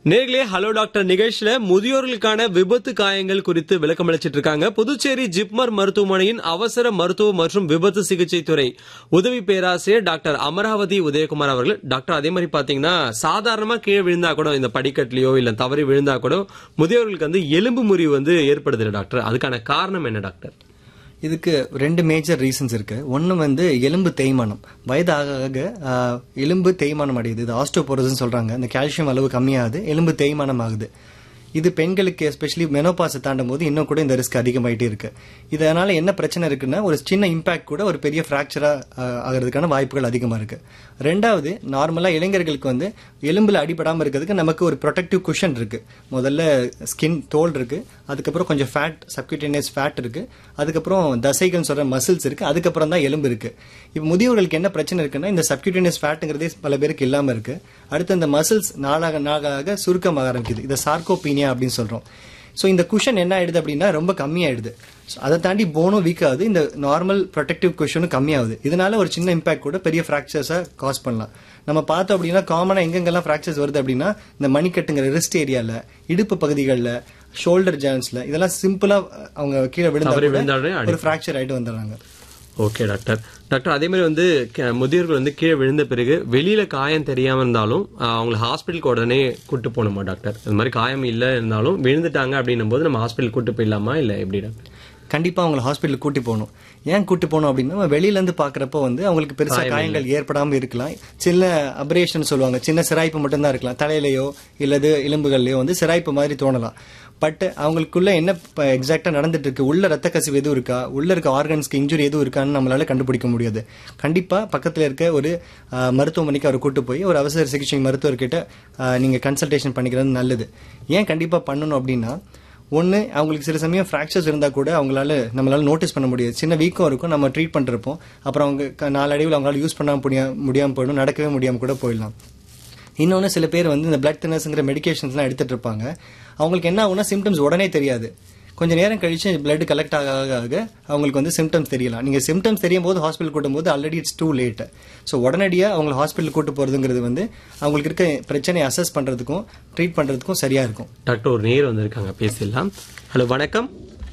நேர்களே hello doctor நிகழ்ச்சியில முதியோர்களுக்கான விபத்து காயங்கள் குறித்து விளக்கம் அளிச்சிட்டு இருக்காங்க புதுச்சேரி ஜிப்மர் மருத்துவமனையின் அவசர மருத்துவ மற்றும் விபத்து சிகிச்சை துறை உதவி பேராசிரியர் டாக்டர் அமராவதி உதயகுமார் அவர்கள் டாக்டர் அதே மாதிரி பாத்தீங்கன்னா சாதாரணமா கீழே விழுந்தா கூட இந்த படிக்கட்டுலயோ இல்ல தவறி விழுந்தா கூட முதியோர்களுக்கு வந்து எலும்பு முறிவு வந்து ஏற்படுது இல்ல டாக்டர் அதுக்கான காரணம் என்ன டாக்டர் இதுக்கு ரெண்டு மேஜர் ரீசன்ஸ் இருக்கு ஒன்று வந்து எலும்பு தேய்மானம் வயது ஆக ஆக ஆஹ், எலும்பு தேய்மானம் அடையுது இது ஆஸ்டோபோரோஸ்னு சொல்றாங்க இந்த கால்சியம் அளவு கம்மியாகுது எலும்பு தேய்மானம் ஆகுது இது பெண்களுக்கு எஸ்பெஷலி மெனோபாஸை தாண்டும் போது இன்னும் கூட இந்த ரிஸ்க் அதிகமாயிட்டே இருக்கு இதனால என்ன பிரச்சனை இருக்குன்னா ஒரு சின்ன இம்பாக்ட் கூட ஒரு பெரிய ஃப்ராக்சரா ஆகிறதுக்கான வாய்ப்புகள் அதிகமா இருக்கு ரெண்டாவது நார்மலா இளைஞர்களுக்கு வந்து எலும்புல அடிபடாம இருக்கிறதுக்கு நமக்கு ஒரு ப்ரொடெக்டிவ் குஷன் இருக்கு முதல்ல ஸ்கின் தோல் இருக்கு அதுக்கப்புறம் கொஞ்சம் ஃபேட் சப்கியூட்டேனியஸ் ஃபேட் இருக்கு அதுக்கப்புறம் தசைகள் சொல்ற மசில்ஸ் இருக்கு அதுக்கப்புறம் தான் எலும்பு இருக்கு இப்போ முதியோர்களுக்கு என்ன பிரச்சனை இருக்குன்னா இந்த சப்கியூட்டேனியஸ் ஃபேட்டுங்கிறதே பல பேருக்கு இல்லாம இருக்கு அடுத்து அந்த மசில்ஸ் நாளாக நாளாக சுருக்கமாக ஆரம்பிக்குது இதை சார்கோபீனியா அப்படின்னு சொல்றோம் ஸோ இந்த குஷன் என்ன ஆயிடுது அப்படின்னா ரொம்ப கம்மியாயிடுது So அதை தாண்டி போனும் வீக் ஆகுது இந்த நார்மல் ப்ரொடெக்டிவ் குஷனும் கம்மியாகுது இதனால ஒரு சின்ன இம்பாக்ட் கூட பெரிய ஃப்ராக்சர்ஸை காஸ் பண்ணலாம் நம்ம பார்த்தோம் அப்படின்னா காமனாக எங்கெங்கெல்லாம் ஃப்ராக்சர்ஸ் வருது அப்படின்னா இந்த மணிக்கட்டுங்கிற ரிஸ்ட் ஏரியாவில் இடுப்பு பகுதிகளில் ஷோல்டர் ஜாயின்ஸ்ல இதெல்லாம் சிம்பிளா அவங்க கீழே தவறி விழுந்தா விழுந்தாலே கூட ஒரு ஃப்ராக்சர் ஆயிட்டு வந்துடுறாங்க ஓகே டாக்டர் டாக்டர் அதே மாதிரி வந்து க- முதியோர்கள் வந்து கீழே விழுந்த பிறகு வெளியில காயம் தெரியாம இருந்தாலும் ஆஹ், அவங்களை ஹாஸ்பிட்டலுக்கு உடனே கூட்டு போகணுமா டாக்டர் இந்த மாதிரி காயம் இல்ல இருந்தாலும் விழுந்துட்டாங்க அப்படின்னும் போது நம்ம ஹாஸ்பிட்டல் கூட்டு போயிடலாமா இல்ல எப்படி டாக்டர் கண்டிப்பா அவங்களை ஹாஸ்பிட்டல் கூட்டி போகணும் ஏன் கூட்டி போகணும் அப்படின்னா நம்ம வெளியில இருந்து பாக்குறப்போ வந்து அவங்களுக்கு பெருசா காயங்கள் ஏற்படாம இருக்கலாம் சின்ன அபரேஷன் சொல்லுவாங்க சின்ன சிராய்ப்பு மட்டும்தான் இருக்கலாம் தலையிலயோ இல்லது எலும்புகள்லயோ வந்து சிராய்ப்பு மாதிரி தோணலாம் பட் அவங்களுக்குள்ள என்ன எக்ஸாக்டா நடந்துட்டு இருக்கு உள்ள ரத்த கசிவு எதுவும் இருக்கா உள்ள இருக்க ஆர்கன்ஸ்க்கு இன்ஜுரி எதுவும் இருக்கான்னு நம்மளால கண்டுபிடிக்க முடியாது கண்டிப்பா பக்கத்துல இருக்க ஒரு ஆஹ், மருத்துவமனைக்கு அவர் கூட்டு போய் ஒரு அவசர சிகிச்சை மருத்துவர்கிட்ட ஆஹ், நீங்க கன்சல்டேஷன் பண்ணிக்கிறது நல்லது ஏன் கண்டிப்பா பண்ணணும் அப்படின்னா ஒன்று அவங்களுக்கு சில சமயம் ஃப்ராக்சர்ஸ் இருந்தால் கூட அவங்களால நம்மளால நோட்டீஸ் பண்ண முடியாது சின்ன வீக்கம் இருக்கும் நம்ம ட்ரீட் பண்ணிருப்போம் அப்புறம் அவங்க க- நாளடைவில் அவங்களால யூஸ் பண்ண முடியாம முடியாமல் போயிடும் நடக்கவே முடியாமல் கூட போயிடலாம் இன்னொன்று சில பேர் வந்து இந்த பிளட் தினஸ்ங்கிற மெடிகேஷன்ஸ்லாம் எடுத்துட்டு இருப்பாங்க அவங்களுக்கு என்ன ஆகும்னா சிம்டம்ஸ் உடனே தெரியாது கொஞ்ச நேரம் கழிச்சு பிளட் கலெக்ட் ஆக ஆக ஆக அவங்களுக்கு வந்து சிம்டம்ஸ் தெரியலாம் நீங்க சிம்டம்ஸ் தெரியும் போது ஹாஸ்பிட்டல் கூட்டும் போது already it's too late so உடனடியாக அவங்களை ஹாஸ்பிட்டல் கூட்டு போறதுங்கிறது வந்து அவங்களுக்கு இருக்க பிரச்சனையை அசஸ் பண்றதுக்கும் ட்ரீட் பண்றதுக்கும் சரியா இருக்கும் டாக்டர் ஒரு நேர் வந்திருக்காங்க பேசிடலாம் ஹலோ வணக்கம்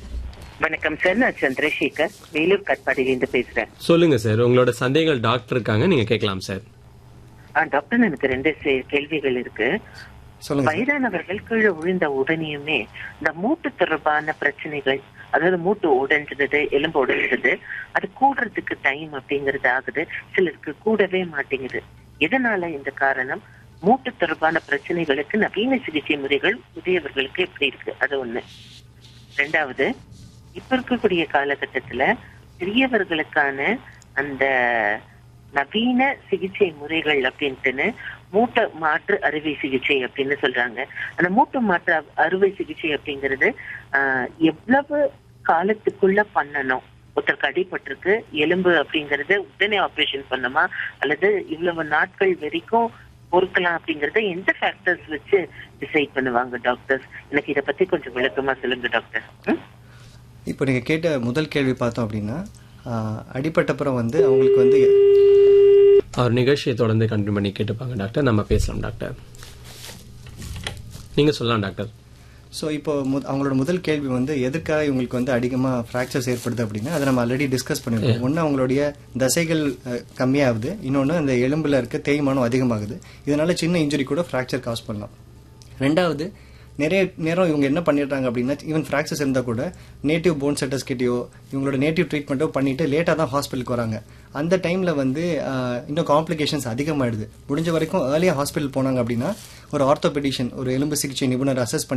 வணக்கம் சார் நான் சந்திரசேகர் வேலூர் கட்பாடியிலிருந்து பேசுறேன் சொல்லுங்க சார் உங்களோட சந்தேகங்கள் டாக்டர் இருக்காங்க நீங்க கேட்கலாம் சார் ஆ, டாக்டர் எனக்கு ரெண்டு சே- கேள்விகள் இருக்கு சொல்லுங்க சார். வயதானவர்கள் கீழே விழுந்த உடனேயுமே இந்த மூட்டு தொடர்பான பிரச்சனைகள் அதாவது மூட்டு உடைஞ்சது எலும்பு உடைஞ்சது அது கூடுறதுக்கு டைம் அப்படிங்கறது ஆகுது சிலருக்கு கூடவே மாட்டேங்குது எதனால இந்த காரணம் மூட்டு தொடர்பான பிரச்சனைகளுக்கு நவீன சிகிச்சை முறைகள் முதியவர்களுக்கு எப்படி இருக்கு அது ஒண்ணு ரெண்டாவது இப்ப இருக்கக்கூடிய காலகட்டத்துல பெரியவர்களுக்கான அந்த நவீன சிகிச்சை முறைகள் அப்படின்ட்டுன்னு மூட்டை மாற்று அறுவை சிகிச்சை அப்படின்னு சொல்றாங்க அந்த மூட்டு மாற்று அ- அறுவை சிகிச்சை அப்படிங்கிறது ஆஹ், எவ்வளவு காலத்துக்குள்ள பண்ணணும் ஒருத்தருக்கு அடிபட்டிருக்கு எலும்பு அப்படிங்கறது உடனே ஆபரேஷன் பண்ணுமா அல்லது இவ்வளவு நாட்கள் வரைக்கும் பொறுக்கலாம் அப்படிங்கறத எந்த ஃபேக்டர்ஸ் வச்சு டிசைட் பண்ணுவாங்க டாக்டர்ஸ் எனக்கு இத பத்தி கொஞ்சம் விளக்கமா சொல்லுங்க டாக்டர் ம்? இப்போ நீங்க கேட்ட முதல் கேள்வி பார்த்தோம் அப்படின்னா ஆஹ், அடிபட்டப்புறம் வந்து அவங்களுக்கு வந்து அவர் நிகழ்ச்சியை தொடர்ந்து கண்டினியூ பண்ணி கேட்டுப்பாங்க டாக்டர் நம்ம பேசலாம் டாக்டர் நீங்க சொல்லலாம் டாக்டர் ஸோ இப்போ மு- அவங்களோட முதல் கேள்வி வந்து எதற்காக இவங்களுக்கு வந்து அதிகமாக ஃப்ராக்சர்ஸ் ஏற்படுது அப்படின்னா அதை நம்ம ஆல்ரெடி டிஸ்கஸ் பண்ணிருக்கோம் ஒன்று அவங்களுடைய தசைகள் அஹ், கம்மியாகுது இன்னொன்று அந்த எலும்புல இருக்க தேய்மானம் அதிகமாகுது இதனால சின்ன இன்ஜுரி கூட ஃப்ராக்சர் காஸ் பண்ணலாம் ரெண்டாவது நிறைய நேரம் இவங்க என்ன பண்ணிடுறாங்க அப்படின்னா ஈவன் ஃப்ராக்சர்ஸ் இருந்தால் கூட நேட்டிவ் போன் செட்டர்ஸ் கிட்டயோ இவங்களோட நேட்டிவ் ட்ரீட்மெண்ட்டோ பண்ணிட்டு லேட்டாக தான் ஹாஸ்பிட்டலுக்கு வராங்க அந்த டைமில் வந்து ஆஹ், இன்னும் காம்ப்ளிகேஷன்ஸ் அதிகமாயிடுது முடிஞ்ச வரைக்கும் ஏர்லியாக ஹாஸ்பிட்டல் போனாங்க அப்படின்னா ஒரு ஆர்த்தோபெடிஷன் ஒரு எலும்பு சிகிச்சை நிபுணர் அசஸ் பண்ணி